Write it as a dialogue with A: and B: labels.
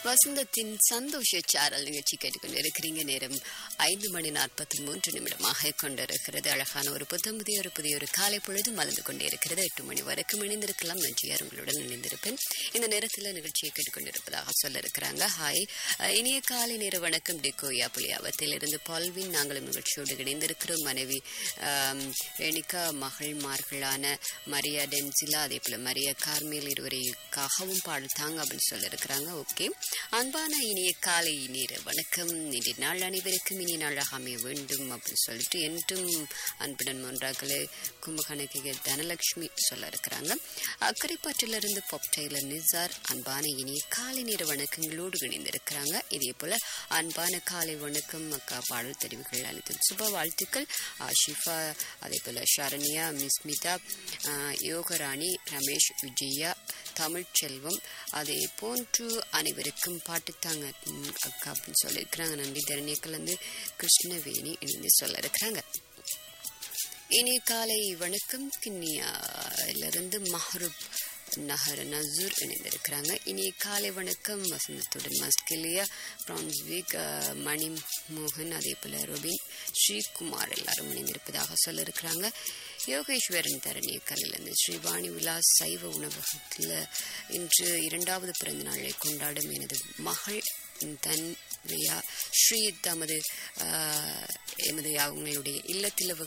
A: வசந்தத்தின் சந்தோஷ சாரல் நிகழ்ச்சி கேட்டுக்கொண்டிருக்கிறீங்க நேரம் ஐந்து மணி நாற்பத்தி மூன்று நிமிடமாக கொண்டிருக்கிறது அழகான ஒரு புத்தம் புதிய ஒரு புதிய ஒரு காலை பொழுது மலர்ந்து கொண்டே இருக்கிறது எட்டு மணி வரைக்கும் இணைந்திருக்கலாம் நன்றியார் உங்களுடன் இணைந்திருப்பேன் இந்த நேரத்தில் நிகழ்ச்சியை கேட்டுக்கொண்டிருப்பதாக சொல்ல இருக்கிறாங்க ஹாய் அஹ், இனிய காலை நேர வணக்கம் டிகோயா புலியாவத்தில் இருந்து பால்வின் நாங்களும் நிகழ்ச்சியோடு இணைந்திருக்கிறோம் மனைவி ஆம், ரேணிகா மகள்மார்களான மரியா டென்சிலா அதே போல மரியா கார்மேல் இருவரைக்காகவும் பாடல் தாங்க அப்படின்னு சொல்ல இருக்கிறாங்க ஓகே அன்பான இனிய காலை நேர வணக்கம் இன்றைய நாள் அனைவருக்கும் இனிய நாளாக அமைய வேண்டும் அப்படின்னு சொல்லிட்டு என்றும் அன்புடன் ஒன்றாக்களே கும்பகணக்கிய தனலட்சுமி சொல்ல இருக்கிறாங்க அக்கரைப்பாற்றிலிருந்து பாப் டெய்லர் நிசார் அன்பான இனிய காலை நேர வணக்கங்களோடு இணைந்திருக்கிறாங்க இதே போல அன்பான காலை வணக்கம் அக்கா பாடல் தெரிவுகள் அளித்தது சுப வாழ்த்துக்கள் ஆஷிஃபா அதே போல ஷரண்யா மிஸ்மிதா ஆஹ், யோகராணி ரமேஷ் விஜயா தமிழ்ச்செல்வம் அதே போன்று அனைவருக்கும் பாட்டுத்தாங்க ம், அக்கா அப்படின்னு சொல்லியிருக்கிறாங்க நன்றி தரணியக்கள் வந்து கிருஷ்ணவேணி இணைந்து சொல்ல இருக்கிறாங்க இனி காலை வணக்கம் கிண்ணியாலிருந்து மஹரூப் நகர் நசூர் இணைந்திருக்கிறாங்க இனி காலை வணக்கம் வசந்தத்துடன் மஸ்கிலியா பிரான்ஸ்விக் அஹ், மணி மோகன் அதே போல ரொபின் ஸ்ரீகுமார் எல்லாரும் இணைந்திருப்பதாக சொல்ல இருக்கிறாங்க யோகேஸ்வரன் தரணிய கலையிலிருந்து ஸ்ரீவாணி விலாஸ் சைவ உணவகத்தில் இன்று இரண்டாவது பிறந்த நாளை கொண்டாடும் எனது மகள் தன் ஸ்ரீ தமது ஆஹ், எமது அவங்களுடைய இல்லத்தில்